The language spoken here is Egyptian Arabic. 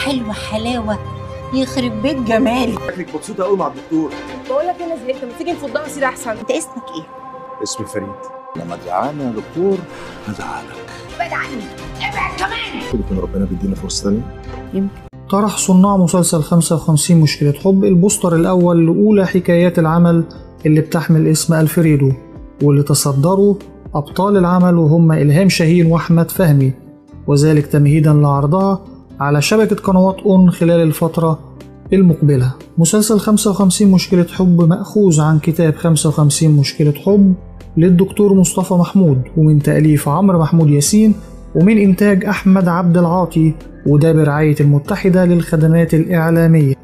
حلوة حلاوة يخرب بيت جمالي شكلك مبسوطه قوي مع الدكتور بقول لك انا زهقت ما تيجي نفضها سيره احسن انت اسمك ايه؟ اسمي فريد لما تزعلني يا دكتور هزعلك ابعد عني ابعد كمان يمكن ربنا بيدينا فرصه ثانيه طرح صناع مسلسل 55 مشكلة حب البوستر الأول لأولى حكايات العمل اللي بتحمل اسم ألفريدو واللي تصدروا أبطال العمل وهم إلهام شاهين وأحمد فهمي وذلك تمهيدا لعرضها على شبكة قنوات أون خلال الفترة المقبلة مسلسل 55 مشكلة حب مأخوذ عن كتاب 55 مشكلة حب للدكتور مصطفى محمود ومن تأليف عمرو محمود ياسين ومن إنتاج أحمد عبد العاطي وده برعاية المتحدة للخدمات الإعلامية